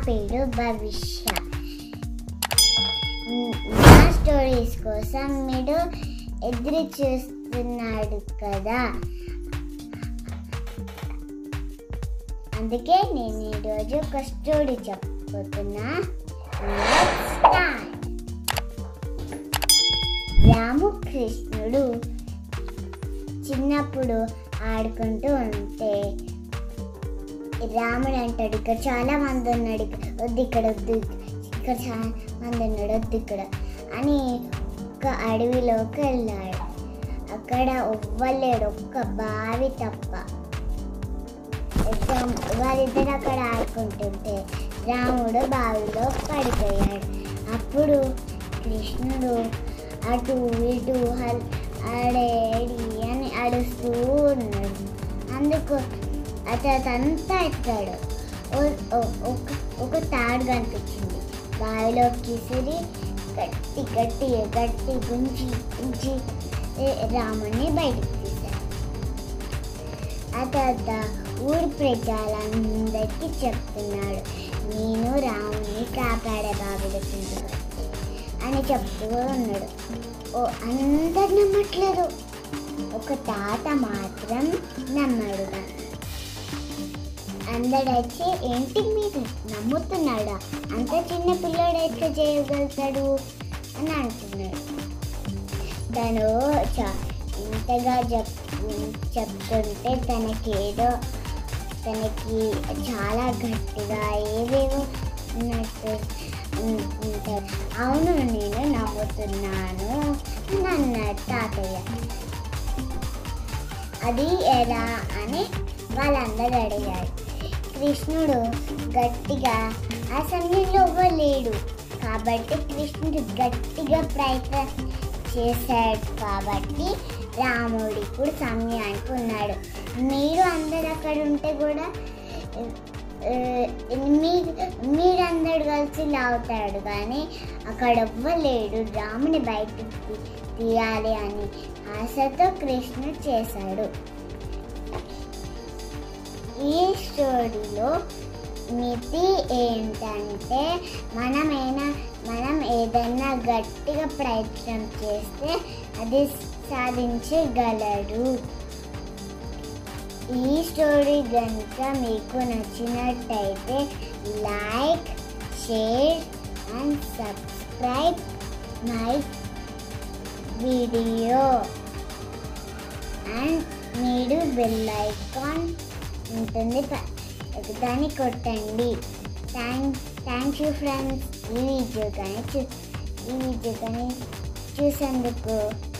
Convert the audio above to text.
పేరు భవిష్య నా స్టోరీస్ కోసం మీరు ఎదురు చూస్తున్నాడు కదా అందుకే నేను ఈరోజు ఒక స్టోరీ చెప్పబోతున్నా Let's start. రామకృష్ణుడు చిన్నప్పుడు ఆడుకుంటూ ఉంటే రాముడు అంటాడు ఇక్కడ చాలా మంది ఉన్నాడు ఇక్కడ వద్దు ఇక్కడ వద్దు ఇక్కడ చాలా మంది ఉన్నాడు వద్దు ఇక్కడ అని ఒక అడవిలోకి వెళ్ళాడు అక్కడ ఎవ్వలేడు ఒక్క బావి తప్ప రామ్- వాళ్ళిద్దరు అక్కడ ఆడుకుంటుంటే రాముడు బావిలో పడిపోయాడు అప్పుడు కృష్ణుడు అటు ఇటు హల్ ఆడేడి అని అడుస్తూ ఉన్నాడు అందుకు అతనంతా ఎత్తాడు ఓ- ఓ- ఒక ఒక తాడు కనిపించింది బావిలోకి విసిరి గట్టి గట్టి గట్టి గుంజి గుంజి ఏ, రాముడిని బయటికి తీశాడు ఆ తర్వాత ఊరి ప్రజలందరికీ చెప్తున్నాడు నేను రాముని కాపాడే బావిలో కింద అని చెప్తూ ఉన్నాడు ఓ అందరు నమ్మట్లేదు ఒక తాత మాత్రం నమ్మాడు దాన్ని. అందరు వచ్చి ఏంటి మీరు నమ్ముతున్నాడా అంత చిన్న పిల్లోడు ఎట్లా చేయగలుగుతాడు అని అంటున్నాడు తను చ- ఇంతగా చెప్ చెప్తుంటే తనకేదో తనకి చాలా గట్టిగా ఏవేవో ఉన్నట్టు ఉం- ఉంటారు అవును నేను నమ్ముతున్నాను అని అన్నాడు తాతయ్య అది ఎలా అని వాళ్ళందరూ అడిగారు కృష్ణుడు గట్టిగా ఆ సమయంలో ఇవ్వలేడు కాబట్టి కృష్ణుడు గట్టిగా ప్రయత్నం చేశాడు కాబట్టి రాముడు ఇప్పుడు సమయానికి ఉన్నాడు మీరు అందరు అక్కడ ఉంటే కూడా ఆ, మీరు మీరందరు కలిసి లావుతాడు కానీ అక్కడ ఎవ్వలేడు రాముని బయటకు తీ- తీయాలి అని ఆశతో కృష్ణుడు చేశాడు ఈ స్టోరీలో మితి ఏంటంటే మనమైనా మనం ఏదైనా గట్టిగా ప్రయత్నం చేస్తే అది సాధించగలరు ఈ స్టోరీ కనుక మీకు నచ్చినట్టయితే like share and subscribe my video and మీరు బెల్ ఐకాన్ ఉంటుంది ప- దాన్ని కొట్టండి థ్యాంక్ థ్యాంక్ యూ ఫ్రెండ్స్ ఈ వీడియో కానీ చూ ఈ వీడియో కానీ చూసేందుకు